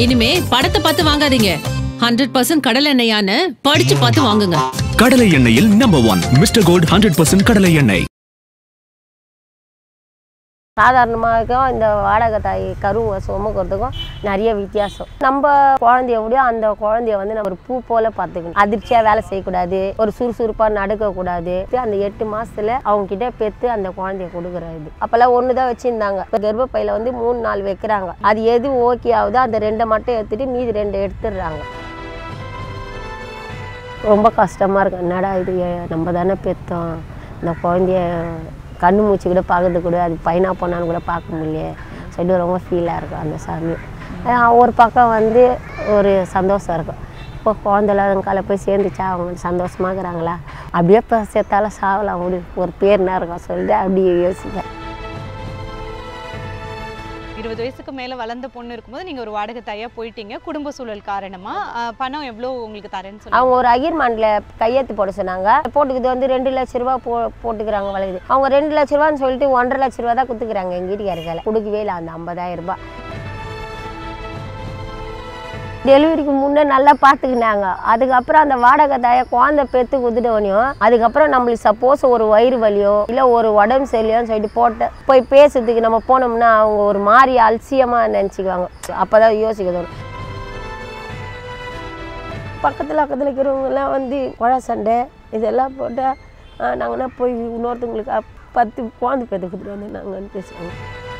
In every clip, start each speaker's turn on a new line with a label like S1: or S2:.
S1: இனிமே படத்தை பார்த்து வாங்காதீங்க ஹண்ட்ரட் பர்சன்ட் கடல் எண்ணெயான்னு படிச்சு பார்த்து வாங்குங்க
S2: கடலை எண்ணெயில் number one mister gold hundred percent கடலை எண்ணெய்
S3: சாதாரணமாக இந்த வாடகை தாய் கருவை சுமக்கிறதுக்கும் நிறைய வித்தியாசம் நம்ம குழந்தைய விட அந்த குழந்தைய வந்து நம்ம ஒரு பூ போல பார்த்துக்கணும் அதிர்ச்சியாக வேலை செய்யக்கூடாது ஒரு சுறுசுறுப்பாக நடக்கக்கூடாது அந்த எட்டு மாசத்துல அவங்க கிட்ட பெற்று அந்த குழந்தைய கொடுக்குற இது அப்போல்லாம் ஒன்று தான் வச்சுருந்தாங்க இப்போ கர்ப்பப்பையில் வந்து மூணு நாள் வைக்கிறாங்க அது எது ஓகே ஆகுதோ அந்த ரெண்டை மட்டும் எடுத்துட்டு மீதி ரெண்டு எடுத்துடுறாங்க ரொம்ப கஷ்டமாக இருக்கும் என்னடா இது ஏ- நம்ம தானே பெற்றோம் இந்த குழந்தைய கண்ணு மூச்சு கூட பார்க்கறது கூட அது பையனா பொண்ணான்னு கூட பார்க்க முடியல சொல்லிட்டு ரொம்ப ஃபீலாக இருக்கும் அந்த சாமி அஹ் ஒரு பக்கம் வந்து ஒரு சந்தோஷம் இருக்கும் இப்போ குழந்தை இல்லாதவங்கால போய் சேர்ந்துச்சா அவங்க சந்தோஷமாக இருக்கிறாங்களா அப்படியே இப்போ செத்தாலும் சாவலாம் முடி ஒரு பேர்னா இருக்கும் சொல்லிட்டு அப்படியே யோசிப்பேன்
S4: இருபது வயசுக்கு மேல வளர்ந்த பொண்ணு இருக்கும்போது நீங்க ஒரு வாடகை தாயா போயிட்டீங்க குடும்ப சூழல் காரணமா அஹ், பணம் எவ்வளவு உங்களுக்கு தரேன்னு சொல்லி
S3: அவங்க ஒரு அகிர்மான்ல கையெழுத்து போட சொன்னாங்க போட்டுக்குது வந்து ரெண்டு லட்ச ரூபா போ போட்டுக்கிறாங்க வளருது அவங்க ரெண்டு லட்ச ரூபான்னு சொல்லிட்டு ஒன்றரை லட்ச ரூபா தான் கொடுத்துக்கிறாங்க எங்கள் வீட்டுக்காரர்களை கொடுக்கவே இல்லை அந்த ஐம்பதாயிரம் ரூபாய் டெலிவரிக்கு முன்னே நல்லா பார்த்துக்கினாங்க அதுக்கப்புறம் அந்த வாடகை தாயை குழந்தை பெற்று கொடுத்துட்டோனையும் அதுக்கப்புறம் நம்மளுக்கு சப்போஸ் ஒரு வயிறு வலியோ இல்லை ஒரு உடம்பு சரியில்லையோன்னு சொல்லிட்டு போட்டு போய் பேசுறதுக்கு நம்ம போனோம்னா அவங்க ஒரு மாதிரி அலட்சியமாக நினச்சிக்குவாங்க அப்போ தான் யோசிக்க தோணும் பக்கத்தில் பக்கத்தில் இருக்கிறவங்கெல்லாம் வந்து குழா சண்டை இதெல்லாம் போட்டால் நாங்கன்னா போய் இன்னொருத்தவங்களுக்கு அப்- பத்து குழந்தை பேத்து கொடுத்துட்டு வந்து நாங்கள் பேசுவாங்க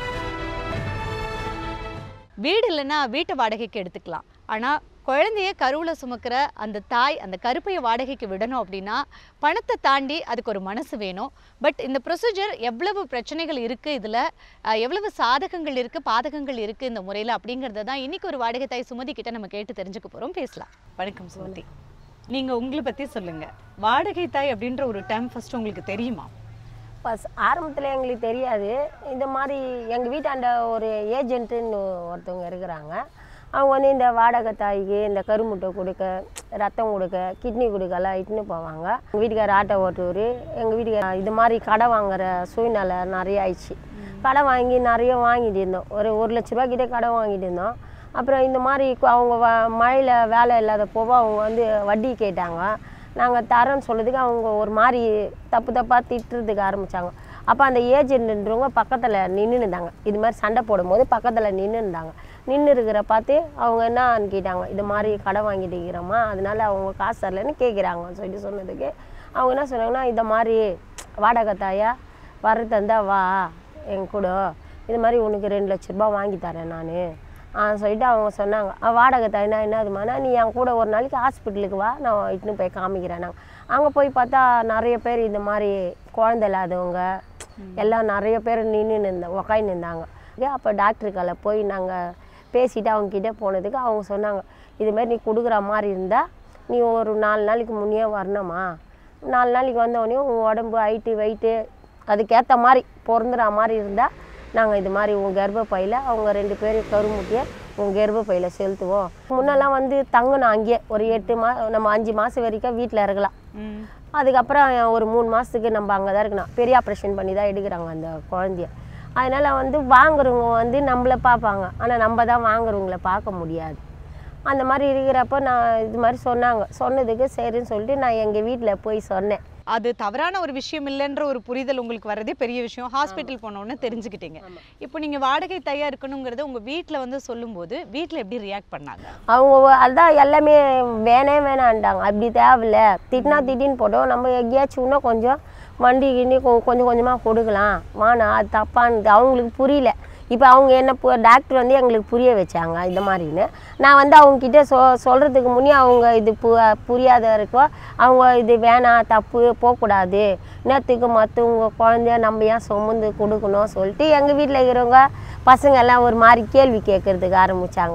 S4: வீடு இல்லைன்னா வீட்டை வாடகைக்கு எடுத்துக்கலாம் ஆனா குழந்தைய கருவுல சுமக்கிற அந்த தாய் அந்த கருப்பையை வாடகைக்கு விடணும் அப்படின்னா பணத்தை தாண்டி அதுக்கு ஒரு மனசு வேணும் பட் இந்த ப்ரொசீஜர் எவ்வளவு பிரச்சனைகள் இருக்கு இதுல அஹ், எவ்வளவு சாதகங்கள் இருக்கு பாதகங்கள் இருக்கு இந்த முறையில அப்படிங்கறத தான் இன்னைக்கு ஒரு வாடகை தாய் சுமதி கிட்ட நம்ம கேட்டு தெரிஞ்சுக்க போறோம் பேசலாம் வணக்கம் சுமதி நீங்க உங்களை பத்தி சொல்லுங்க வாடகை தாய் அப்படின்ற ஒரு டைம் ஃபர்ஸ்ட் உங்களுக்கு தெரியுமா
S3: ஃபஸ்ட் ஆரம்பத்தில் எங்களுக்கு தெரியாது இந்த மாதிரி எங்கள் வீட்டாண்ட ஒரு ஏஜென்ட்டுன்னு ஒருத்தவங்க இருக்கிறாங்க அவங்க வந்து இந்த வாடகை தாய்க்கு இந்த கருமுட்டை கொடுக்க ரத்தம் கொடுக்க கிட்னி கொடுக்கலாம் இட்டுன்னு போவாங்க எங்கள் வீட்டுக்காரர் ஆட்டோ ஓட்டுவார் எங்கள் வீட்டுக்கார இது மாதிரி கடை வாங்குற சூழ்நிலை நிறைய ஆயிடுச்சு கடை வாங்கி நிறைய வாங்கிட்டு இருந்தோம் ஒரு ஒரு லட்ச ரூபா கிட்டே கடை வாங்கிட்டு இருந்தோம் அப்புறம் இந்த மாதிரி கு- அவங்க வ மழையில் வேலை இல்லாத போக அவங்க வந்து வட்டி கேட்டாங்க நாங்கள் தரோன்னு சொல்லுறதுக்கு அவங்க ஒரு மாதிரி தப்பு தப்பாக திட்டுறதுக்கு ஆரம்பித்தாங்க அப்போ அந்த ஏஜென்ட்ன்றவங்க பக்கத்தில் நின்று இருந்தாங்க இது மாதிரி சண்டை போடும்போது பக்கத்தில் நின்று இருந்தாங்க நின்று இருக்கிற பார்த்து அவங்க என்னன்னு கேட்டாங்க இது மாதிரி கடை வாங்கிட்டு இருக்கிறோமா அதனால அவங்க காசு தரலன்னு கேட்குறாங்கன்னு சொல்லி சொன்னதுக்கு அவங்க என்ன சொன்னாங்கன்னா இந்த மாதிரி வாடகை தாயா வர தந்தா வா என் கூட இது மாதிரி உனக்கு ரெண்டு லட்ச ரூபாய் வாங்கி தரேன் நான் சொல்லிட்டு அவங்க சொன்னாங்க "அ, வாடகை தாய்னா என்னதுமானா நீ என் கூட ஒரு நாளைக்கு ஹாஸ்பிட்டலுக்கு வா நான் இட்டுன்னு போய் காமிக்கிறேன் நாங்கள் அங்கே போய் பார்த்தா நிறைய பேர் இந்த மாதிரி குழந்தை இல்லாதவங்க எல்லாம் நிறைய பேர் நின்று நின்ற உக்காந்து இருந்தாங்க அப்போ டாக்டருக்கால போய் நாங்கள் பேசிட்டு அவங்க கிட்ட போனதுக்கு அவங்க சொன்னாங்க இதுமாரி நீ கொடுக்குற மாதிரி இருந்தால் நீ ஒரு நாலு நாளைக்கு முன்னே வரணுமா நாலு நாளைக்கு வந்தோடனே உன் உடம்பு ஹைட்டு வெயிட்டு அதுக்கேற்ற மாதிரி பொருந்துற மாதிரி இருந்தால் நாங்கள் இது மாதிரி உங்கள் கர்ப்பப்பையில் அவங்க ரெண்டு பேரும் கருமுட்டியை உங்கள் கர்ப்பப்பையில் செலுத்துவோம் முன்னெல்லாம் வந்து தங்கணும் அங்கேயே ஒரு எட்டு மா நம்ம அஞ்சு மாதம் வரைக்கும் வீட்டில் இருக்கலாம் அதுக்கப்புறம் ஒரு மூணு மாதத்துக்கு நம்ம அங்கே தான் இருக்கணும் பெரிய ஆப்ரேஷன் பண்ணி தான் எடுக்கிறாங்க அந்த குழந்தைய அதனால் வந்து வாங்குறவங்க வந்து நம்மளை பார்ப்பாங்க ஆனால் நம்ம தான் வாங்குறவங்கள பார்க்க முடியாது அந்த மாதிரி இருக்கிறப்ப நான் இது மாதிரி சொன்னாங்க சொன்னதுக்கு சரின்னு சொல்லிட்டு நான் எங்கள் வீட்டில் போய் சொன்னேன்
S4: அது தவறான ஒரு விஷயம் இல்லைன்ற ஒரு புரிதல் உங்களுக்கு வரதே பெரிய விஷயம் ஹாஸ்பிட்டல் போனோன்னு தெரிஞ்சுக்கிட்டீங்க இப்போ நீங்க வாடகை தையா இருக்கணுங்கிறத உங்க வீட்ல வந்து சொல்லும்போது வீட்ல எப்படி ரியாக்ட் பண்ணாங்க
S3: அவங்க ஒ- அதான் எல்லாமே வேணே வேணான்ட்டாங்க அப்படி தேவையில்ல திட்டினா திட்டின்னு போட்டோம் நம்ம எங்கேயாச்சும் இன்னும் கொஞ்சம் வண்டி கிண்டி கொ- கொஞ்சம் கொஞ்சமாக கொடுக்கலாம் வானா அது தப்பான்னு அவங்களுக்கு புரியல இப்போ அவங்க என்ன பு- டாக்டர் வந்து எங்களுக்கு புரிய வச்சாங்க இந்த மாதிரின்னு நான் வந்து அவங்கக்கிட்ட சொ சொல்கிறதுக்கு முன்னே அவங்க இது பு புரியாத இருக்கோ அவங்க இது வேணாம் தப்பு போகக்கூடாது நேற்றுக்கு மற்றவங்க குழந்தைய நம்ம ஏன் சுமந்து கொடுக்கணும் சொல்லிட்டு எங்கள் வீட்டில் இருக்கிறவங்க பசங்க எல்லாம் ஒரு மாதிரி கேள்வி கேட்கறதுக்கு ஆரம்பித்தாங்க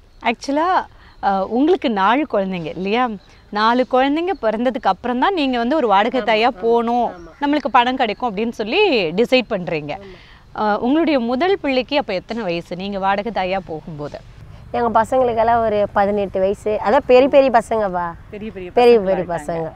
S4: ஆக்சுவலாக உங்களுக்கு நாலு குழந்தைங்க இல்லையா நாலு குழந்தைங்க பிறந்ததுக்கு அப்புறம் தான் நீங்கள் வந்து ஒரு வாடகை தாயா போகணும் நம்மளுக்கு பணம் கிடைக்கும் அப்படின்னு சொல்லி டிசைட் பண்ணுறீங்க உங்களுடைய முதல் பிள்ளைக்கு அப்போ எத்தனை வயசு நீங்கள் வாடகை தாயா போகும்போது
S3: எங்கள் பசங்களுக்கெல்லாம் ஒரு பதினெட்டு வயசு அதான் பெரிய பெரிய பசங்கப்பா
S4: பெரிய பெரிய
S3: பெரிய பெரிய பசங்க பெரிய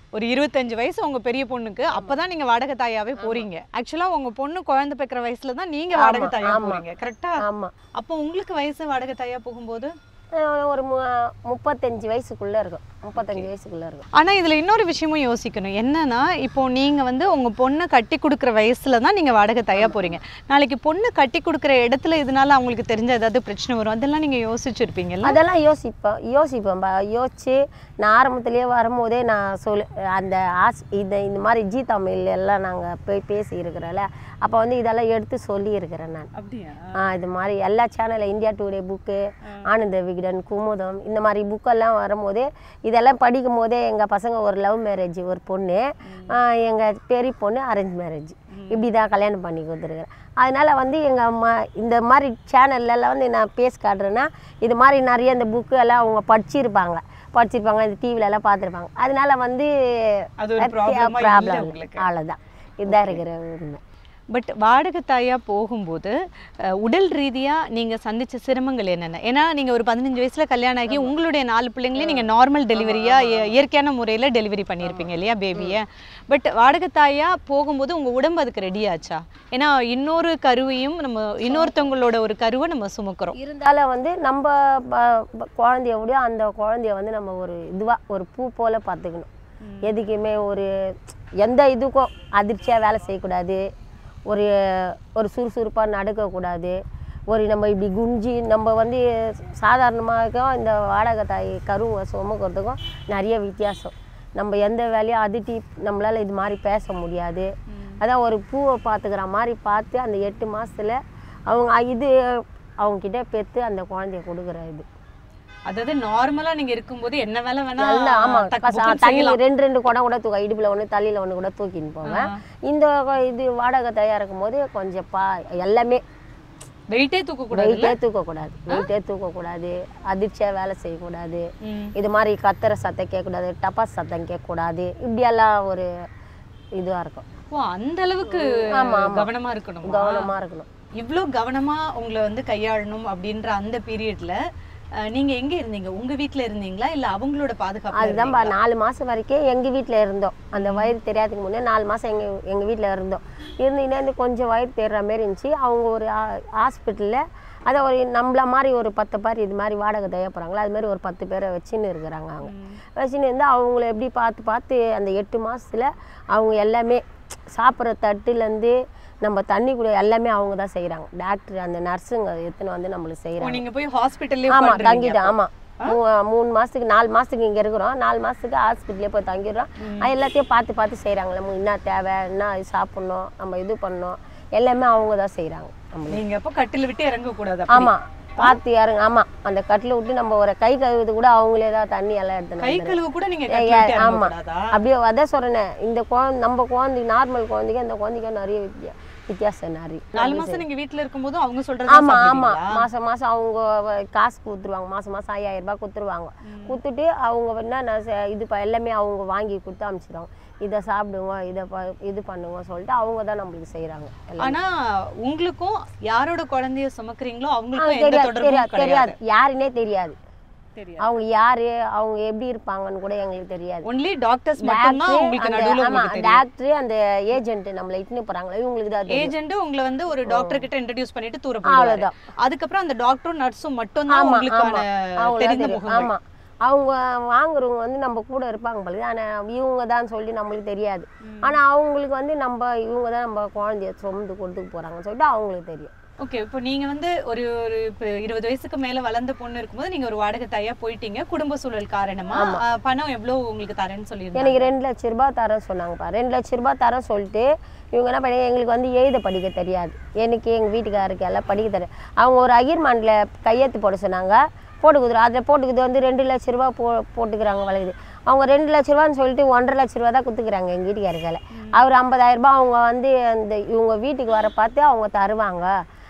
S4: ஒரு இருபத்தஞ்சு வயசு உங்க பெரிய பொண்ணுக்கு அப்பதான் நீங்க வாடகை தாயாவே போறீங்க ஆக்சுவலா உங்க பொண்ணு குழந்தை பெக்கிற வயசுல தான் நீங்க வாடகை தாயா
S3: ஆமா.
S4: போறீங்க கரெக்டா
S3: ஆமாம்
S4: அப்போ உங்களுக்கு வயசு வாடகை தாயா போகும்போது
S3: ஒரு மு முப்பத்தஞ்சு வயசுக்குள்ளே இருக்கும் முப்பத்தஞ்சு வயசுக்குள்ளே இருக்கும்
S4: ஆனா இதுல இன்னொரு விஷயமும் யோசிக்கணும் என்னன்னா இப்போ நீங்க வந்து உங்க பொண்ணை கட்டி கொடுக்குற வயசுல தான் நீங்க வாடகை தாயா போறீங்க நாளைக்கு பொண்ணு கட்டி கொடுக்குற இடத்துல இதனால அவங்களுக்கு தெரிஞ்ச ஏதாவது பிரச்சனை வரும் அதெல்லாம் நீங்க யோசிச்சிருப்பீங்கல்ல
S3: அதெல்லாம் யோசிப்பேன் யோசிப்பேன்பா யோசிச்சு நான் ஆரம்பத்திலேயே வரும்போதே நான் சொல் அந்த ஆஸ் இந்த இந்த மாதிரி ஜி தமிழ் எல்லாம் நாங்கள் போய் பேசி இருக்கிறோம்ல அப்போ வந்து இதெல்லாம் எடுத்து சொல்லி இருக்கிறேன் நான்
S4: அப்படியா
S3: ஆ, இது மாதிரி எல்லா சேனலில் இந்தியா டுடே புக்கு ஆனந்த விகடன் குமுதம் இந்த மாதிரி புக்கெல்லாம் வரும்போதே இதெல்லாம் படிக்கும் போதே எங்கள் பசங்க ஒரு லவ் மேரேஜ் ஒரு பொண்ணு எங்கள் பெரிய பொண்ணு அரேஞ்ச் மேரேஜ் இப்படி தான் கல்யாணம் பண்ணி கொடுத்துருக்குறேன் அதனால் வந்து எங்கள் அம்மா இந்த மாதிரி சேனல்லலாம் வந்து நான் பேசி காட்டுறேன்னா இது மாதிரி நிறைய இந்த புக்கு எல்லாம் அவங்க படிச்சிருப்பாங்க படிச்சிருப்பாங்க இந்த டிவில எல்லாம் பார்த்துருப்பாங்க அதனால வந்து
S4: அது ஒரு problem-ஆ இல்ல
S3: ப்ராப்ளம்
S4: உங்களுக்கு.
S3: அவ்வளோதான் இதுதான் இருக்கிற உண்மை
S4: பட் வாடகை தாயா போகும்போது அஹ், உடல் ரீதியா நீங்க சந்திச்ச சிரமங்கள் என்னென்ன ஏன்னா நீங்க ஒரு பதினஞ்சு வயசுல கல்யாணம் ஆகி உங்களுடைய நாலு பிள்ளைங்களையும் நீங்க நார்மல் டெலிவரியா இயற்கையான முறையில டெலிவரி பண்ணியிருப்பீங்க இல்லையா பேபியை பட் வாடகை தாயா போகும்போது உங்க உடம்பு அதுக்கு ரெடி ஆச்சா ஏன்னா இன்னொரு கருவையும் நம்ம இன்னொருத்தவங்களோட ஒரு கருவை நம்ம சுமக்கிறோம்
S3: இருந்தாலும் வந்து நம்ம ப- ப- குழந்தைய விட அந்த குழந்தைய வந்து நம்ம ஒரு இதுவாக ஒரு பூ போல் பார்த்துக்கணும் எதுக்குமே ஒரு எந்த இதுக்கும் அதிர்ச்சியாக வேலை செய்யக்கூடாது ஒரு ஒரு சுறுசுறுப்பாக நடக்கக்கூடாது ஒரு நம்ம இப்படி குஞ்சி நம்ம வந்து சாதாரணமாக இந்த வாடகை தாய் கருவை சுமக்கிறதுக்கும் நிறைய வித்தியாசம் நம்ம எந்த வேலையும் அதிட்டி நம்மளால் இது மாதிரி பேச முடியாது அதான் ஒரு பூவை பார்த்துக்கிற மாதிரி பார்த்து அந்த எட்டு மாசத்துல அவங்க இது அவங்கக்கிட்ட பெற்று அந்த குழந்தைய கொடுக்குற இது
S4: அதாவது நார்மலா நீங்க இருக்கும்போது என்ன வேலை வேணா
S3: நல்லா ஆமா
S4: டக்கு
S3: கச-
S4: புக்குன்னு
S3: தண்ணி
S4: செய்யலாம்.
S3: ரெண்டு ரெண்டு குடம் கூட தூக்க இடுப்புல ஒன்று தலையில ஒன்று கூட தூக்கின்னு போவேன் இந்த கொ- இது வாடகை தயாரிக்கும் போது கொஞ்சம் பா எல்லாமே
S4: வெயிட்டே தூக்க கூடாது
S3: வெயிட்டே தூக்கக்கூடாது வெயிட்டே தூக்கக்கூடாது அதிர்ச்சியாக வேலை செய்யக்கூடாது
S4: ம்.
S3: இது மாதிரி கத்துற சத்தம் கேட்கக்கூடாது டப்பாஸ் சத்தம் கேட்கக்கூடாது இப்படியெல்லாம் ஒரு இதுவாக இருக்கும்
S4: ஓ அந்த அளவுக்கு
S3: ஆமா, ஆமா.
S4: கவனமா இருக்கணும்
S3: கவனமாக இருக்கணும்
S4: இவ்ளோ கவனமா உங்களை வந்து கையாளணும் அப்படின்ற அந்த பீரியட்ல நீங்க எங்க இருந்தீங்க உங்க வீட்ல இருந்தீங்களா இல்ல அவங்களோட பாதுகாப்பு
S3: அதுதான்பா நாலு மாதம் வரைக்கும் எங்கள் வீட்டில் இருந்தோம் அந்த வயிறு தெரியாதுக்கு முன்னே நாலு மாதம் எங்கள் எங்கள் வீட்டில் இருந்தோம் இருந்தீங்கன்னா இந்த கொஞ்சம் வயிறு தெரிற மாதிரி இருந்துச்சு அவங்க ஒரு ஹாஸ்பிட்டலில் அதை ஒரு நம்மள மாதிரி ஒரு பத்து பேர் இது மாதிரி வாடகை தேவைப்படுறாங்களா அது மாதிரி ஒரு பத்து பேரை வச்சுன்னு இருக்கிறாங்க அவங்க வச்சுன்னு இருந்து அவங்கள எப்படி பார்த்து பார்த்து அந்த எட்டு மாசத்துல அவங்க எல்லாமே சாப்பிட்ற தட்டுலேருந்து நம்ம தண்ணி கூட எல்லாமே அவங்க தான் செய்கிறாங்க டாக்டர் அந்த நர்ஸுங்க எத்தனை வந்து நம்மளுக்கு செய்கிறாங்க
S4: நீங்க போய் ஹாஸ்பிட்டல்லே
S3: ஆமா
S4: உட்கார்ந்துருவீங்க
S3: தங்கிட்டேன் ஆமா மூ- மூணு மாசத்துக்கு நாலு மாசத்துக்கு இங்க இருக்கிறோம் நாலு மாசத்துக்கு ஹாஸ்பிட்டலே போய் தங்கிடுறோம் அது எல்லாத்தையும் பார்த்து பார்த்து செய்றாங்க நம்ம என்ன தேவை என்ன இது சாப்பிடணும் நம்ம இது பண்ணணும் எல்லாமே அவங்க தான் செய்றாங்க நம்மளுக்கு
S4: நீங்க அப்ப கட்டில விட்டு இறங்க கூடாது அப்படி.
S3: ஆமா பார்த்து யாருங்க ஆமா அந்த கட்டில விட்டு நம்ம ஒரு கை கழுவுறது கூட அவங்களே தான் தண்ணி எல்லாம் எடுத்து
S4: கை
S3: வந்துடுறாங்க.
S4: கழுவு கூட நீங்க
S3: ஏ,
S4: கட்டில விட்டு
S3: ஏ,
S4: இறங்க
S3: ஆமா
S4: கூடாதா
S3: அப்படியே அதான் சொல்றேன் இந்த குழந்தை நம்ம குழந்தை நார்மல் குழந்தைக்கு அந்த குழந்தைக்கு நிறைய வித்தியா- வித்தியாசம் நிறைய
S4: நாலு மாசம் நீங்க வீட்ல இருக்கும்போது அவங்க சொல்றது
S3: ஆமா ஆமா மாசம் மாசம் அவங்க வ- காசு கொடுத்துருவாங்க மாசம் மாசம் ஐயாயிரம் ரூபாய் கொடுத்துருவாங்க கொடுத்துட்டு அவங்க என்ன நான் செ- இது ப- எல்லாமே அவங்க வாங்கி கொடுத்து அனுப்பிச்சிடுவாங்க இதை சாப்பிடுங்க இதை ப- இது பண்ணுங்க சொல்லிட்டு அவங்க தான் நம்மளுக்கு செய்றாங்க எல்லாம்
S4: ஆனா உங்களுக்கும் யாரோட குழந்தைய சுமக்குறீங்களோ அவங்களுக்கும்
S3: ஆ,
S4: எந்த
S3: தெரியாது
S4: தொடர்பும்
S3: தெரியாது தெரியாது
S4: கிடையாது
S3: யாருன்னே தெரியாது
S4: தெரியாது
S3: அவங்க யாரு அவங்க எப்படி இருப்பாங்கன்னு கூட எங்களுக்கு தெரியாது
S4: ஒன்லி டாக்டர்ஸ் மட்டும் தான்
S3: டாக்டர்
S4: உங்களுக்கு
S3: அந்த
S4: நடுவுல
S3: ஆமா
S4: உங்களுக்கு தெரியும்
S3: டாக்டர் அந்த ஏஜென்ட் நம்மள இட்டுன்னு போறாங்களா இவங்களுக்கு தான் தெரியும்
S4: ஏஜென்ட் உங்களை வந்து ஒரு டாக்டர் கிட்ட இன்ட்ரடியூஸ் பண்ணிட்டு தூர போடுவாரு
S3: அவ்வளவுதான்
S4: அதுக்கப்புறம் அந்த டாக்டரும் நர்ஸும் மட்டும் தான்
S3: ஆமா
S4: உங்களுக்கான
S3: ஆமா அவங்கள
S4: தெரிந்த
S3: தெரியும்
S4: முகங்கள்
S3: ஆமா அவங்க வாங்குறவங்க வந்து நம்ம கூட இருப்பாங்க போல ஆனா இவங்க தான் சொல்லி நம்மளுக்கு தெரியாது ஆனா அவங்களுக்கு வந்து நம்ம இவங்க தான் நம்ம குழந்தைய சுமந்து கொடுத்துக்கு போறாங்கன்னு சொல்லிட்டு அவங்களுக்கு தெரியும்
S4: ஓகே இப்போ நீங்க வந்து ஒரு ஒரு இப்போ இருபது வயசுக்கு மேல வளர்ந்த பொண்ணு இருக்கும்போது நீங்க ஒரு வாடகை தாயா போயிட்டீங்க குடும்ப சூழல் காரணமா ஆ, பணம் எவ்வளவு உங்களுக்கு தரேன்னு சொல்லியிருந்தாங்க
S3: எனக்கு ரெண்டு லட்ச ரூபாய் தரேன் சொன்னாங்கப்பா ரெண்டு லட்ச ரூபாய் தரேன் சொல்லிட்டு இவங்க என்ன பண்ணி எங்களுக்கு வந்து எழுத படிக்க தெரியாது எனக்கு எங்கள் வீட்டுக்காருக்கு எல்லாம் படிக்க தெரியாது அவங்க ஒரு அகிர்மான்ல கையெழுத்து போட சொன்னாங்க போட்டு கொடுத்துரு அதில் போட்டுக்குது வந்து ரெண்டு லட்ச ரூபா போ போட்டுக்கிறாங்க வளையுது அவங்க ரெண்டு லட்ச ரூபான்னு சொல்லிட்டு ஒன்றரை லட்ச ரூபா தான் கொடுத்துக்கிறாங்க எங்கள் வீட்டுக்காரர்களை அவர் ஐம்பதாயிரம் ரூபாய் அவங்க வந்து அந்த இவங்க வீட்டுக்கு வர பார்த்து அவங்க தருவாங்க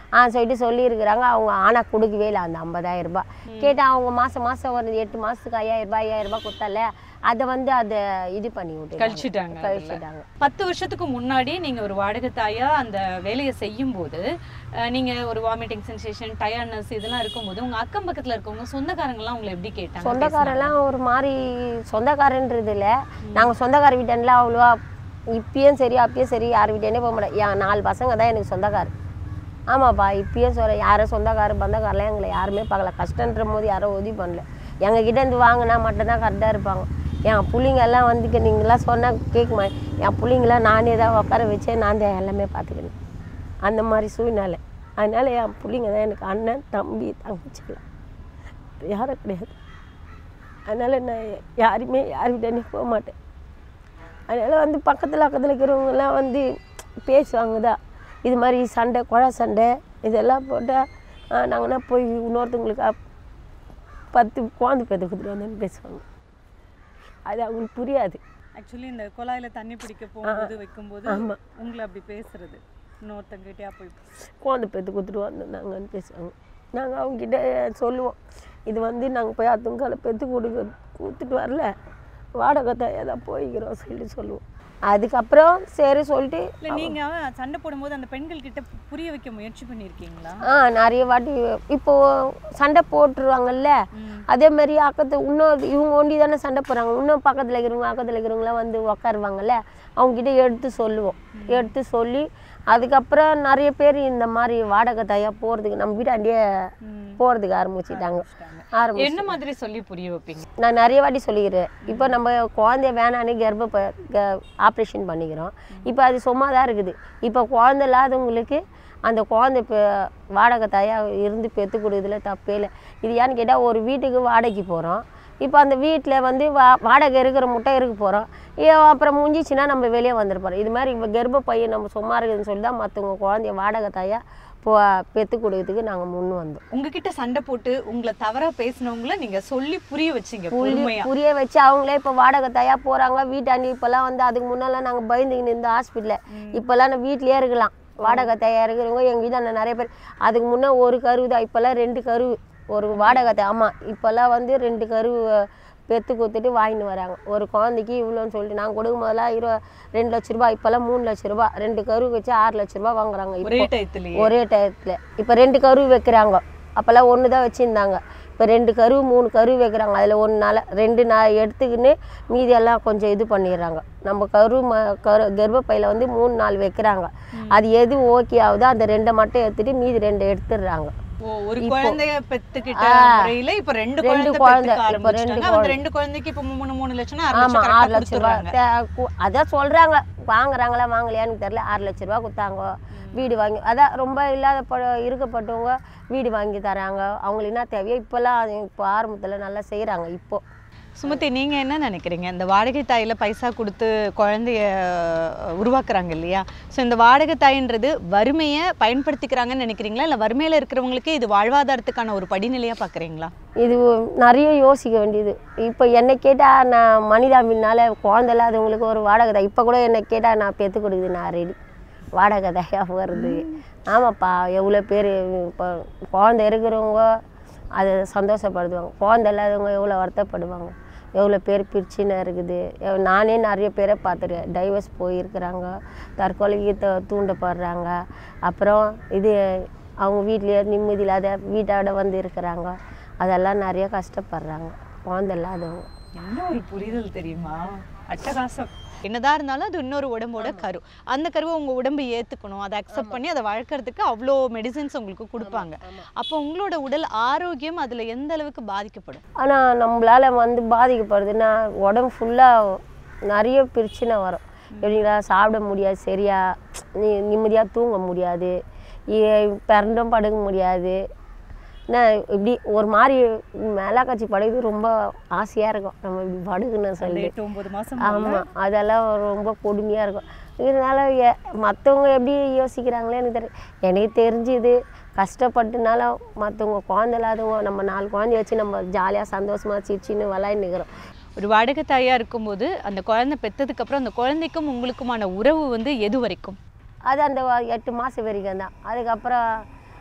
S3: ஆ சொல்லிட்டு சொல்லியிருக்கிறாங்க அவங்க ஆனால் கொடுக்கவே இல்லை அந்த ஐம்பதாயிரம் ரூபாய் கேட்டால் அவங்க மாதம் மாதம் ஒரு எட்டு மாதத்துக்கு ஐயாயிரம் ரூபாய் ஐயாயிரம் ரூபாய் கொடுத்தால அதை வந்து அதை இது பண்ணி விட்டு
S4: கழிச்சிட்டாங்க அதுல.
S3: கழிச்சிட்டாங்க
S4: பத்து வருஷத்துக்கு முன்னாடி நீங்க ஒரு வாடகை தாயா அந்த வேலையை செய்யும் போது அஹ், நீங்க ஒரு வாமிட்டிங் சென்சேஷன் டயர்னஸ் இதெல்லாம் இருக்கும்போது உங்க அக்கம் பக்கத்துல இருக்கவங்க சொந்தக்காரங்க எல்லாம் உங்களை எப்படி கேட்டாங்க
S3: சொந்தக்காரெல்லாம் ஒரு மாதிரி சொந்தக்காரன்றது இல்லை நாங்கள் சொந்தக்கார வீட்டெல்லாம் அவ்வளோவா இப்பயும் சரி அப்பயும் சரி யார் வீட்டேனே போக மாட்டேன் என் நாலு பசங்க தான் எனக்கு சொந்தக்காரு ஆமாப்பா இப்பயும் சொல்ல யாரும் சொந்தக்கார பந்தக்காரெலாம் எங்களை யாருமே பார்க்கல கஷ்டன்ற போது யாரும் உதவி பண்ணல எங்கள் கிட்டேருந்து வாங்கினா மட்டும்தான் கரெக்டாக இருப்பாங்க என் பிள்ளைங்க எல்லாம் வந்து நீங்களாம் சொன்னால் கேட்க மாட்டேன் என் பிள்ளைங்களாம் நானே தான் உட்கார வச்சே நான் தான் எல்லாமே பார்த்துக்கினேன் அந்த மாதிரி சூழ்நிலை அதனால என் பிள்ளைங்க தான் எனக்கு அண்ணன் தம்பி தங்கச்சிலாம் யாரும் கிடையாது அதனால் நான் யாருமே யாருக்கிட்டே போக மாட்டேன் அதனால் வந்து பக்கத்தில் பக்கத்தில் இருக்கிறவங்கெல்லாம் வந்து பேசுவாங்க தான் இது மாதிரி சண்டை குழா சண்டை இதெல்லாம் போட்டால் நாங்கன்னா போய் இன்னொருத்தவங்களுக்கு அப்- பத்து குழந்தை பேத்து கொடுத்துட்டு வந்தேன்னு பேசுவாங்க அது அவங்களுக்கு புரியாது
S5: ஆக்சுவலி இந்த குழாயில தண்ணி பிடிக்க போகும்போது வைக்கும்போது
S3: ஆமா.
S5: உங்களை அப்படி பேசுறது இன்னொருத்தங்கிட்டயா போய்
S3: குழந்தை பேத்து கொடுத்துட்டு வந்தோம் நாங்கன்னு பேசுவாங்க நாங்கள் அவங்ககிட்ட சொல்லுவோம் இது வந்து நாங்கள் போய் அத்தங்கால பெற்று கொடுக்க கொடுத்துட்டு வரல வாடகை தான் ஏதாவது போய்க்கிறோம் சொல்லிட்டு சொல்லுவோம் அதுக்கப்புறம் சரி சொல்லிட்டு
S5: இல்ல நீங்க சண்டை போடும்போது அந்த பெண்கள் கிட்ட பு- புரிய வைக்க முயற்சி பண்ணிருக்கீங்களா
S3: ஆ நிறைய வாட்டி இப்போ சண்டை போட்டுருவாங்கல்ல அதே மாதிரி அக்கத்து இன்னும் இவங்க ஒண்டி தானே சண்டை போடுறாங்க இன்னும் பக்கத்தில் இருக்கிறவங்க பக்கத்தில் இருக்கிறவங்களாம் வந்து உக்காருவாங்கல்ல அவங்ககிட்ட எடுத்து சொல்லுவோம் எடுத்து சொல்லி அதுக்கப்புறம் நிறைய பேர் இந்த மாதிரி வாடகை தாயா போகிறதுக்கு நம்ம வீட்டாண்டியே போகிறதுக்கு ஆரம்பிச்சிட்டாங்க ஆரம்பிச்சு
S4: என்ன மாதிரி சொல்லி புரிய வைப்பீங்க
S3: நான் நிறைய வாட்டி சொல்லிக்கிறேன் இப்போ நம்ம குழந்தைய வேணான்னு கர்ப்ப ஆப்ரேஷன் பண்ணிக்கிறோம் இப்போ அது சும்மா தான் இருக்குது இப்போ குழந்தை இல்லாதவங்களுக்கு அந்த குழந்தை இப்போ வாடகை தாயாக இருந்து பெற்று கொடுக்குறதுல தப்பே இல்லை இது ஏன்னு கேட்டால் ஒரு வீட்டுக்கு வாடகைக்கு போகிறோம் இப்போ அந்த வீட்டில் வந்து வா வாடகை இருக்கிற முட்டை இருக்க போகிறோம் அப்புறம் முடிஞ்சிச்சுன்னா நம்ம வெளியே வந்துட போகிறோம் இது மாதிரி இப்போ கர்ப்ப பையன் நம்ம சும்மா இருக்குதுன்னு சொல்லி தான் மற்றவங்க குழந்தைய வாடகை தாயாக போ பெற்று கொடுக்கறதுக்கு நாங்கள் முன் வந்தோம்
S4: உங்ககிட்ட சண்டை போட்டு உங்களை தவறா பேசினவங்கள நீங்க சொல்லி புரிய வச்சீங்க
S3: புரிய
S4: பொறுமையா
S3: புரிய வச்சு அவங்களே இப்போ வாடகை தயா போகிறாங்க வீட்டாண்டி இப்போல்லாம் வந்து அதுக்கு முன்னெல்லாம் நாங்கள் பயந்துக்கின்னு இருந்த ஹாஸ்பிட்டலில் இப்போல்லாம் நான் வீட்லேயே இருக்கலாம் வாடகை தயா இருக்கிறவங்க எங்கள் வீட்டாண்ட நிறைய பேர் அதுக்கு முன்னே ஒரு கருவு தான் இப்போல்லாம் ரெண்டு கருவு ஒரு வாடகை தயா ஆமாம் இப்போல்லாம் வந்து ரெண்டு கருவு பெற்று கொடுத்துட்டு வாங்கிட்டு வராங்க ஒரு குழந்தைக்கு இவ்வளோன்னு சொல்லிட்டு நான் கொடுக்கும் போதெல்லாம் இரு ரெண்டு லட்ச ரூபாய் இப்போல்லாம் மூணு லட்ச ரூபாய் ரெண்டு கருவு வச்சு ஆறு லட்ச ரூபாய் வாங்குறாங்க
S4: ஒரே
S3: இப்போ.
S4: டயத்துலயே
S3: ஒரே டயத்தில் இப்போ ரெண்டு கரு வைக்கிறாங்க அப்போல்லாம் ஒன்று தான் வச்சுருந்தாங்க இப்போ ரெண்டு கரு மூணு கரு வைக்கிறாங்க அதில் ஒன்று நாள் ரெண்டு நாள் எடுத்துக்கின்னு மீதி எல்லாம் கொஞ்சம் இது பண்ணிடுறாங்க நம்ம கரு ம கரு கர்ப்பப்பையில் வந்து மூணு நாள் வைக்கிறாங்க அது எது ஓகே ஆகுதோ அந்த ரெண்டை மட்டும் எடுத்துட்டு மீதி ரெண்டு எடுத்துடுறாங்க
S4: ஓ ஒரு
S3: இப்போ-
S4: குழந்தைய பெத்துக்கிட்ட
S3: ஆ.
S4: முறையில இப்ப ரெண்டு
S3: ரெண்டு
S4: குழந்தை
S3: குழந்தை,
S4: பெத்துக்க
S3: இப்போ ரெண்டு
S4: ஆரம்பிச்சிட்டாங்க அந்த
S3: குழந்தை.
S4: ரெண்டு குழந்தைக்கு இப்ப மூணு மூணு லட்சம் ஆறு
S3: ஆமாம்
S4: லட்சம்
S3: ஆறு
S4: கரெக்டா
S3: லட்ச ரூபா
S4: கொடுத்துடுறாங்க
S3: தே- கு- அதான் சொல்கிறாங்க வாங்குறாங்களா வாங்கலையான்னு தெரில ஆறு லட்ச ரூபா கொடுத்தாங்க வீடு வாங்கி அதான் ரொம்ப இல்லாத ப இருக்கப்பட்டவங்க வீடு வாங்கி தராங்க அவங்களுக்கு என்ன தேவையோ இப்போல்லாம் அது இப்போ ஆரம்பத்தில் நல்லா செய்கிறாங்க இப்போ
S4: சுமதி நீங்க என்ன நினைக்கிறீங்க இந்த வாடகை தாயில பைசா கொடுத்து குழந்தைய அஹ், உருவாக்குறாங்க இல்லையா ஸோ இந்த வாடகை தாயின்றது வறுமையை பயன்படுத்திக்கிறாங்கன்னு நினைக்கிறீங்களா இல்ல வறுமையில இருக்கிறவங்களுக்கு இது வாழ்வாதாரத்துக்கான ஒரு படிநிலையா பாக்குறீங்களா
S3: இது நிறைய யோசிக்க வேண்டியது இப்போ என்னை கேட்டால் நான் மனிதாபினால குழந்தை இல்லாதவங்களுக்கு ஒரு வாடகை தான் இப்போ கூட என்னை கேட்டால் நான் பெற்று கொடுக்குது நான் ரெடி வாடகை தாயாக வருது ஆமாப்பா எவ்வளோ பேர் இப்போ குழந்தை இருக்கிறவங்க அது சந்தோஷப்படுத்துவாங்க குழந்தை இல்லாதவங்க எவ்வளோ வருத்தப்படுவாங்க எவ்வளோ பேர் பிரச்சனை இருக்குது எவ்- நானே நிறைய பேரை பார்த்துருக்கேன் டைவர்ஸ் போயிருக்கிறாங்க தற்கொலைக்கு த- தூண்டப்படுறாங்க அப்புறம் இது அவங்க வீட்லேயே நிம்மதி இல்லாத வீட்டோட வந்து இருக்கிறாங்க அதெல்லாம் நிறைய கஷ்டப்படுறாங்க குழந்தை இல்லாதவங்க
S4: என்ன ஒரு புரிதல் தெரியுமா அட்டகாசம் என்னதான் இருந்தாலும் அது இன்னொரு உடம்போட கரு அந்த கருவை உங்க உடம்பு ஏத்துக்கணும் அதை அக்செப்ட் பண்ணி அதை வளர்க்கறதுக்கு அவ்வளோ மெடிசின்ஸ் உங்களுக்கு கொடுப்பாங்க அப்போ உங்களோட உடல் ஆரோக்கியம் அதுல எந்த அளவுக்கு பாதிக்கப்படும்
S3: ஆனால் நம்மளால் வந்து பாதிக்கப்படுதுன்னா உடம்பு ஃபுல்லாக நிறைய பிரச்சனை வரும் எப்படிங்களா சாப்பிட முடியாது சரியா நீ நிம்மதியாக தூங்க முடியாது இ- பிறண்டும் படுக்க முடியாது என்ன இப்படி ஒரு மாதிரி மேலா காட்சி படுக்கிறது ரொம்ப ஆசையாக இருக்கும் நம்ம இப்படி படுக்கணும்னு
S5: அந்த
S3: சொல்லி
S5: எட்டு ஒன்பது மாசம்
S3: ஆமாம் அதெல்லாம் ரொம்ப கொடுமையாக இருக்கும் இருந்தாலும் எ- மற்றவங்க எப்படி யோசிக்கிறாங்களே எனக்கு தெரியல எனக்கு தெரிஞ்சுது கஷ்டப்பட்டுனாலும் மற்றவங்க குழந்தை இல்லாதவங்க நம்ம நாலு குழந்தைய வச்சு நம்ம ஜாலியாக சந்தோஷமாக சிரிச்சின்னு விளையாண்டுக்கிறோம்
S4: ஒரு வாடகை தாயா இருக்கும்போது அந்த குழந்தை பெத்ததுக்கு அப்புறம் அந்த குழந்தைக்கும் உங்களுக்குமான உறவு வந்து எது வரைக்கும்
S3: அது அந்த வ- எட்டு மாதம் வரைக்கும் தான் அதுக்கப்புறம்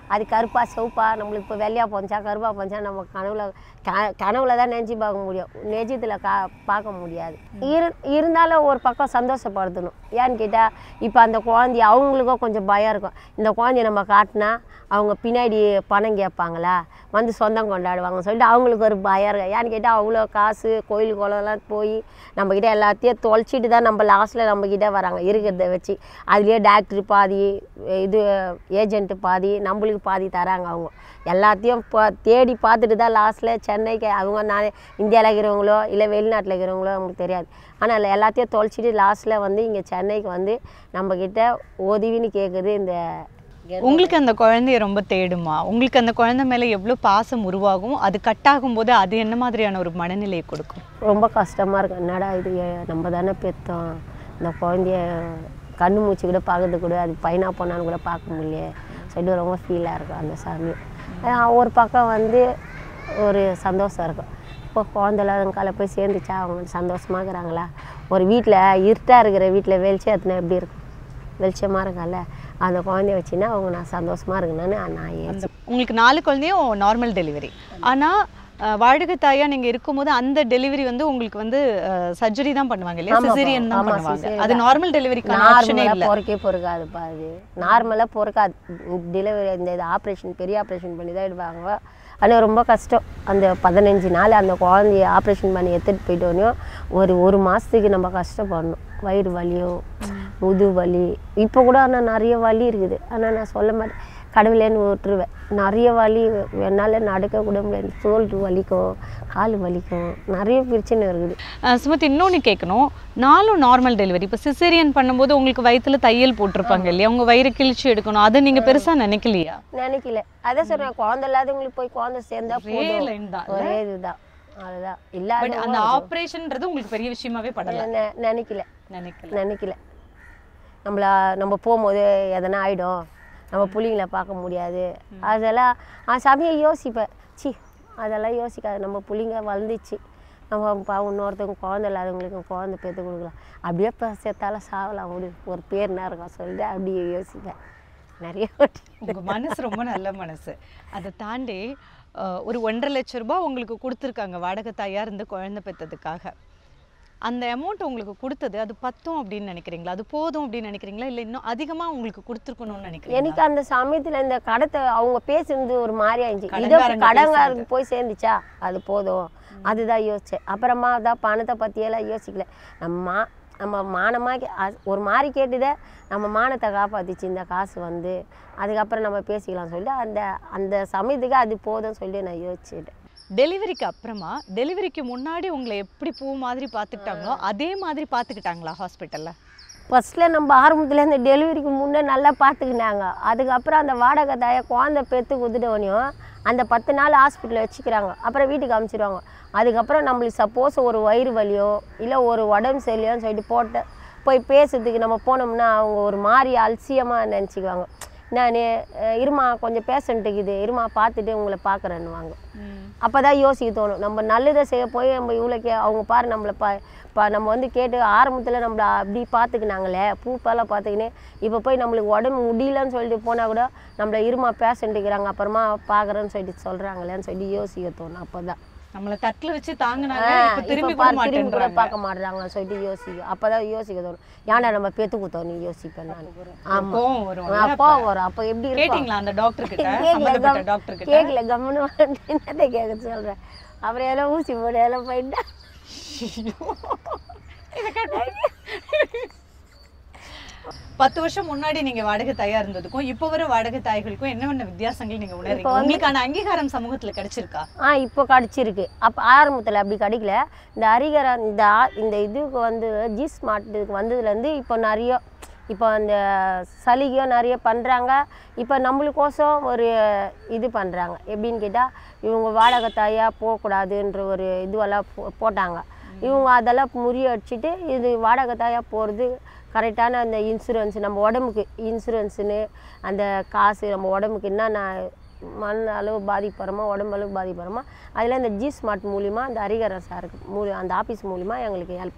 S3: அது கருப்பா சிவப்பா நம்மளுக்கு இப்போ வெள்ளையாக போச்சா கருப்பா போச்சா நம்ம கனவுல க கனவுல தான் நெஞ்சு பார்க்க முடியும் நிஜத்தில் கா பார்க்க முடியாது இரு இருந்தாலும் ஒரு பக்கம் சந்தோஷப்படுத்தணும் ஏன்னு கேட்டால் இப்போ அந்த குழந்தைய அவங்களுக்கும் கொஞ்சம் பயம் இருக்கும் இந்த குழந்தைய நம்ம காட்டினா அவங்க பின்னாடி பணம் கேட்பாங்களா வந்து சொந்தம் கொண்டாடுவாங்கன்னு சொல்லிட்டு அவங்களுக்கு ஒரு பயம் இருக்கும் ஏன்னு கேட்டால் அவ்வளோ காசு கோயில் குளம்லாம் போய் நம்மக்கிட்ட எல்லாத்தையும் தொலைச்சிட்டு தான் நம்ம லாஸ்ட்டில் நம்மக்கிட்ட வராங்க இருக்கிறத வச்சு அதுலேயே டாக்டர் பாதி இது ஏஜென்ட்டு பாதி நம்மளுக்கு பாதி தராங்க அவங்க எல்லாத்தையும் பா தேடி பார்த்துட்டு தான் லாஸ்ட்டில் சென்னைக்கு அவங்க நான் இந்தியாவில் இருக்கிறவங்களோ இல்லை வெளிநாட்டில் இருக்கிறவங்களோ அவங்களுக்கு தெரியாது ஆனால் எல்லாத்தையும் தொலைச்சிட்டு லாஸ்ட்டில் வந்து இங்கே சென்னைக்கு வந்து நம்மக்கிட்ட உதவின்னு கேட்குது இந்த
S4: உங்களுக்கு அந்த குழந்தைய ரொம்ப தேடுமா உங்களுக்கு அந்த குழந்தை மேல எவ்வளவு பாசம் உருவாகும் அது கட் ஆகும்போது அது என்ன மாதிரியான ஒரு மனநிலையை கொடுக்கும்
S3: ரொம்ப கஷ்டமாக இருக்கும் என்னடா இது ஏ- நம்ம தானே பெற்றோம் இந்த குழந்தைய கண்ணு மூச்சு கூட பார்க்கறது கூட அது பையனா பொண்ணான்னு கூட பார்க்க முடியலையே சொல்லிட்டு ரொம்ப ஃபீலாக இருக்கும் அந்த சாமி ஆஹ் ஒரு பக்கம் வந்து ஒரு சந்தோஷம் இருக்கும் இப்போ குழந்தை இல்லாத காலை போய் சேர்ந்துச்சா அவங்க சந்தோஷமாக இருக்கிறாங்களா ஒரு வீட்டில் இருட்டாக இருக்கிற வீட்டில் வெளிச்சம் எத்தனை எப்படி இருக்கும் வெளிச்சமாக இருக்கும்ல அந்த குழந்தைய வச்சுன்னா அவங்க நான் சந்தோஷமாக இருக்கணும்னு நான் ஏன்
S4: உங்களுக்கு நாலு குழந்தையும் நார்மல் டெலிவரி ஆனா அஹ், வாடகை தாயா நீங்க இருக்கும்போது அந்த டெலிவரி வந்து உங்களுக்கு வந்து சர்ஜரி தான் பண்ணுவாங்க இல்லையா
S3: ஆமாப்பா,
S4: சிசேரியன் தான்
S3: ஆமா,
S4: பண்ணுவாங்க
S3: cesarean
S4: அது
S3: தான்.
S4: நார்மல் டெலிவரிக்கான ஆப்ஷனே
S3: நார்மலாக
S4: இல்ல
S3: பொறுக்கே பொறுக்காதுப்பா அது நார்மலாக பொறுக்காது டெலிவரி இந்த இது ஆப்ரேஷன் பெரிய ஆப்ரேஷன் பண்ணி தான் எடுப்பாங்க ஆனால் ரொம்ப கஷ்டம் அந்த பதினஞ்சு நாள் அந்த குழந்தைய ஆப்ரேஷன் பண்ணி எடுத்துகிட்டு போயிட்டோன்னே ஒரு ஒரு மாதத்துக்கு நம்ம கஷ்டப்படணும் வயிறு வலியும் முது வலி இப்போ கூட ஆனால் நிறைய வலி இருக்குது ஆனால் நான் சொல்ல மாட்டேன் கடவுளேன்னு விட்டுருவேன் நிறைய வலி என்னால் நடக்க கூட முடியாது தோல் வலிக்கும் கால் வலிக்கும் நிறைய பிரச்சனை இருக்குது
S4: அஹ், சுமதி இன்னொன்னு கேட்கணும் நாலும் நார்மல் டெலிவரி இப்போ சிசேரியன் பண்ணும்போது உங்களுக்கு வயித்துல தையல் போட்டிருப்பாங்க இல்லையா உங்க வயிறு கிழிச்சு எடுக்கணும் அதை நீங்க பெருசா நினைக்கலையா
S3: நினைக்கல அதான் சொல்றேன் குழந்தை இல்லாதவங்களுக்கு போய் குழந்தை சேர்ந்தா
S4: ஒரே
S3: போதும்
S4: line தான்
S3: ஒரே இதுதான் அதுதான்
S4: பட்
S3: இல்லாத
S4: அந்த ஆபரேஷன்ன்றது உங்களுக்கு பெரிய விஷயமாவே படல
S3: நினைக்கல
S4: நினைக்கல
S3: நினைக்கல நம்மள நம்ம போகும்போது எதனா ஆயிடும் நம்ம பிள்ளைங்கள பார்க்க முடியாது அதெல்லாம் ஆ சமயம் யோசிப்பேன் சி அதெல்லாம் யோசிக்காது நம்ம பிள்ளைங்க வளர்ந்துச்சு நம்ம பா இன்னொருத்தவங்க குழந்தை இல்லாதவங்களுக்கு குழந்தை பெற்று கொடுக்கலாம் அப்படியே இப்போ செத்தால சாவலாம் விடு ஒரு பேர் என்ன இருக்கும் சொல்லிட்டு அப்படியே யோசிப்பேன் நிறைய வாட்டி.
S4: உங்க மனசு ரொம்ப நல்ல மனசு அதை தாண்டி அஹ், ஒரு ஒன்றரை லட்சம் ரூபாய் உங்களுக்கு கொடுத்துருக்காங்க வாடகை தாயா இருந்து குழந்தை பெற்றதுக்காக அந்த அமௌண்ட் உங்களுக்கு கொடுத்தது அது பத்தும் அப்படின்னு நினைக்கிறீங்களா அது போதும் அப்படின்னு நினைக்கிறீங்களா இல்லை இன்னும் அதிகமா உங்களுக்கு கொடுத்துருக்கணும்னு நினைக்கிறீங்களா
S3: எனக்கு அந்த சமயத்துல இந்த கடத்தை அவங்க பேசுனது ஒரு மாதிரி ஆயிடுச்சு இதோ
S4: கடன்காரங்க
S3: கடங்காரருக்கு போய் சேர்ந்துச்சா அது போதும் அதுதான் யோசிச்சேன் அப்புறமா அதான் பணத்தை பற்றியெல்லாம் யோசிக்கல நம்ம மா- நம்ம மானமாக அ- ஒரு மாதிரி கேட்டுதே நம்ம மானத்தை காப்பாத்திச்சு இந்த காசு வந்து அதுக்கப்புறம் நம்ம பேசிக்கலாம் சொல்லி அந்த அந்த சமயத்துக்கு அது போதும் சொல்லி நான் யோசிச்சுட்டேன்
S4: டெலிவரிக்கு அப்புறமா டெலிவரிக்கு முன்னாடி உங்களை எப்படி பூ மாதிரி பார்த்துக்கிட்டாங்களோ அதே மாதிரி பார்த்துக்கிட்டாங்களா ஹாஸ்பிட்டல்ல
S3: ஃபஸ்ட்டில் நம்ம ஆரம்பத்தில் இந்த டெலிவரிக்கு முன்னே நல்லா பார்த்துக்கினாங்க அதுக்கப்புறம் அந்த வாடகை தாயை குழந்தை பெற்று குத்துட்டோனையும் அந்த பத்து நாள் ஹாஸ்பிட்டலில் வச்சுக்கிறாங்க அப்புறம் வீட்டுக்கு அமுச்சிடுவாங்க அதுக்கப்புறம் நம்மளுக்கு சப்போஸ் ஒரு வயிறு வலியோ இல்லை ஒரு உடம்பு சரியில்லையோன்னு சொல்லிட்டு போட்டு போய் பேசுறதுக்கு நம்ம போனோம்னா அவங்க ஒரு மாதிரி அலட்சியமாக நினச்சிக்குவாங்க நான் இருமா கொஞ்சம் பேஷண்ட் இருக்குது இருமா பார்த்துட்டு உங்களை பார்க்குறேன்னுவாங்க அப்போ தான் யோசிக்க தோணும் நம்ம நல்லதை செய்ய போய் நம்ம இவ்வளோ கே அவங்க பாரு நம்மளை பா பா நம்ம வந்து கேட்டு ஆரம்பத்தில் நம்மளை அப்படி பார்த்துக்கினாங்களே பூப்பெல்லாம் பார்த்துக்கினே இப்போ போய் நம்மளுக்கு உடம்பு முடியலன்னு சொல்லிட்டு போனால் கூட நம்மளை இருமா பேஷண்ட்டுக்கிறாங்க அப்புறமா பார்க்குறேன்னு சொல்லிட்டு சொல்கிறாங்களேன்னு சொல்லி யோசிக்க தோணும் அப்போ தான்
S4: நம்மளை தட்டுல வச்சு தாங்கினாங்க
S3: ஆ,
S4: இப்ப திரும்பி
S3: இப்ப
S4: கூட
S3: பாரு, திரும்பி கூட
S4: மாட்டேன்றாங்க
S3: பார்க்க மாட்றாங்கன்னு சொல்லிட்டு யோசிக்கும் அப்போ தான் யோசிக்க தோணும் ஏன்டா நம்ம பெத்து குத்தோம் நீ யோசிப்பேன் நான் ஆமாம்
S4: கோவம் வரும்
S3: அப்போ வரும் அப்போ எப்படி இருக்கும்
S4: கேட்டிங்களா அந்த டாக்டர் கிட்ட
S3: கேக்கல
S4: சம்பந்தப்பட்ட
S3: கம்-
S4: டாக்டர் கிட்ட
S3: கேக்கல கம்முன்னு வந்து என்னத்தை கேட்க சொல்கிறேன் அப்புறம் எல்லாம் ஊசி போடு எல்லாம் போயிட்டா
S4: பத்து வருஷம் முன்னாடி நீங்க வாடகை தாயா இருந்ததுக்கும் இப்போ வர வாடகை தாய்களுக்கும் என்ன என்ன வித்தியாசங்கள் நீங்க உணர்றீங்க உங்களுக்கான அங்கீகாரம் சமூகத்துல கிடைச்சிருக்கா
S3: ஆ இப்போ கிடச்சிருக்கு அப்போ ஆரம்பத்தில் அப்படி கிடைக்கல இந்த அரிகர இந்த ஆ- இந்த இதுக்கு வந்து ஜி ஸ்மார்ட்டுக்கு வந்ததுலேருந்து இப்போ நிறைய இப்போ அந்த சலுகையும் நிறைய பண்ணுறாங்க இப்போ நம்மளுக்கோசம் ஒரு இது பண்ணுறாங்க எப்படின்னு கேட்டால் இவங்க வாடகை தாயாக போகக்கூடாதுன்ற ஒரு இதுவெல்லாம் போ- போட்டாங்க இவங்க அதெல்லாம் முறியடிச்சிட்டு இது வாடகை தாயாக போகிறது கரெக்டான அந்த இன்சூரன்ஸ் நம்ம உடம்புக்கு இன்சூரன்ஸுன்னு அந்த காசு நம்ம உடம்புக்கு என்னென்ன மண் அளவு பாதிப்படுறோமா உடம்பு அளவு பாதிப்படுறோமா அதில் இந்த ஜி ஸ்மார்ட் மூலிமா அந்த ஹரிகரன் சாருக்கு மூலி அந்த ஆஃபீஸ் மூலிமா எங்களுக்கு ஹெல்ப் பண்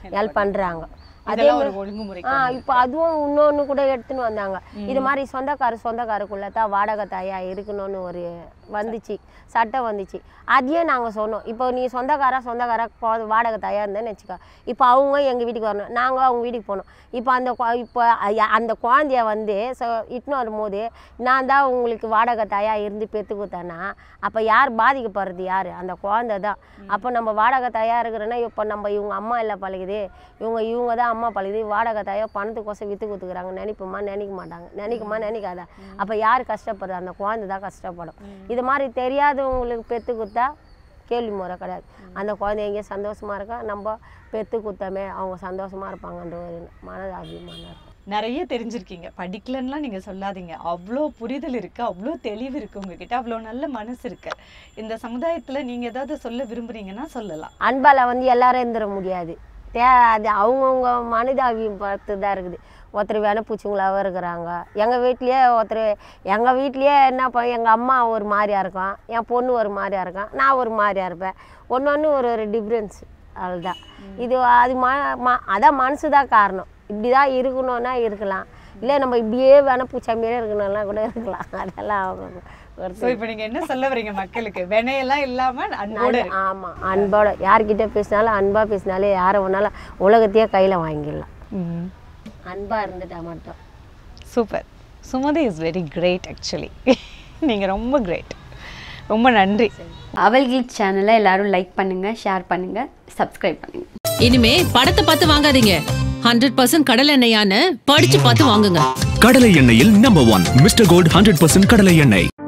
S3: ஹெல்ப் பண்ணுறாங்க அதே
S4: இதெல்லாம் ஒரு
S3: மாதிரி
S4: ஒழுங்குமுறை
S3: ஆ இப்போ அதுவும் இன்னொன்று கூட எடுத்துன்னு வந்தாங்க இது மாதிரி சொந்தக்கார சொந்தக்காருக்குள்ள தான் வாடகை தாயா இருக்கணும்னு ஒரு வந்துச்சு சட்டம் வந்துச்சு அதையும் நாங்கள் சொன்னோம் இப்போ நீ சொந்தக்காரா சொந்தக்காரா கொ- வாடகை தாயா இருந்தேன்னு வச்சுக்கோ இப்போ அவங்க எங்கள் வீட்டுக்கு வரணும் நாங்கள் அவங்க வீட்டுக்கு போகணும் இப்போ அந்த கொ- இப்போ ஐய- அந்த குழந்தைய வந்து சொ இட்டுன்னு வரும்போது நான் தான் உங்களுக்கு வாடகை தாயா இருந்து பெற்று கொடுத்தேன்னா அப்போ யார் பாதிக்கப்படுறது யார் அந்த குழந்தை தான் அப்போ நம்ம வாடகை தாயா இருக்கிறோன்னா இப்போ நம்ம இவங்க அம்மா இல்லை பழகுது இவங்க இவங்க தான் அம்மா பழகுது வாடகை தாயோ பணத்துக்கோசம் விற்று கொடுத்துக்கிறாங்க நினைப்போமா நினைக்க மாட்டாங்க நினைக்குமா நினைக்காதா அப்போ யார் கஷ்டப்படுறது அந்த குழந்தை தான் கஷ்டப்படும் இது மாதிரி தெரியாதவங்களுக்கு பெற்று கொடுத்தா கேள்வி முறை கிடையாது அந்த குழந்தை எங்கேயும் சந்தோஷமா இருக்கா நம்ம பெற்று கொடுத்தோமே அவங்க சந்தோஷமா இருப்பாங்கன்ற ஒரு மனது அபிமானம் இருக்கு
S4: நிறைய தெரிஞ்சிருக்கீங்க படிக்கலன்னுலாம் நீங்க சொல்லாதீங்க அவ்வளோ புரிதல் இருக்கு அவ்வளோ தெளிவு இருக்கு உங்ககிட்ட அவ்வளோ நல்ல மனசு இருக்கு இந்த சமுதாயத்துல நீங்க ஏதாவது சொல்ல விரும்புறீங்கன்னா சொல்லலாம்
S3: அன்பால் வந்து எல்லாரும் இருந்துட முடியாது தே அது அவங்கவுங்க மனிதாபியம் பார்த்து தான் இருக்குது ஒருத்தர் வேணப்பூச்சிங்களாகவும் இருக்கிறாங்க எங்கள் வீட்லேயே ஒருத்தர் எங்கள் வீட்லேயே என்னப்பா எங்கள் அம்மா ஒரு மாதிரியா இருக்கும் என் பொண்ணு ஒரு மாதிரியா இருக்கும் நான் ஒரு மாதிரியா இருப்பேன் ஒன்று ஒன்று ஒரு ஒரு டிஃப்ரென்ஸ் அதுதான் இது அது ம ம அதான் மனசு தான் காரணம் இப்படி தான் இருக்கணும்னா இருக்கலாம் இல்லை நம்ம இப்படியே வேணப்பூச்சாமியே இருக்கணும்னா கூட இருக்கலாம் அதெல்லாம் அவங்க ஒரு
S4: ஸோ இப்போ நீங்க என்ன சொல்ல வரீங்க மக்களுக்கு வினையெல்லாம் இல்லாம அன்போட
S3: நல்ல- ஆமா அன்போட யார்கிட்ட பேசினாலும் அன்பா பேசினாலே யாரை வேணாலும் உலகத்தையே கையில வாங்கிடலாம் அன்பா இருந்துட்டா மட்டும்
S4: super Sumathi is very great actually நீங்க ரொம்ப கிரேட் ரொம்ப நன்றி
S6: அவல் கிளிக் சேனலை எல்லாரும் லைக் பண்ணுங்க ஷேர் பண்ணுங்க சப்ஸ்கிரைப் பண்ணுங்க
S1: இனிமே படத்தை பார்த்து வாங்காதீங்க ஹண்ட்ரட் பர்சன்ட் கடல் எண்ணெயான்னு படிச்சு பார்த்து வாங்குங்க
S2: கடலை எண்ணெயில் number one mister gold hundred percent கடலை எண்ணெய்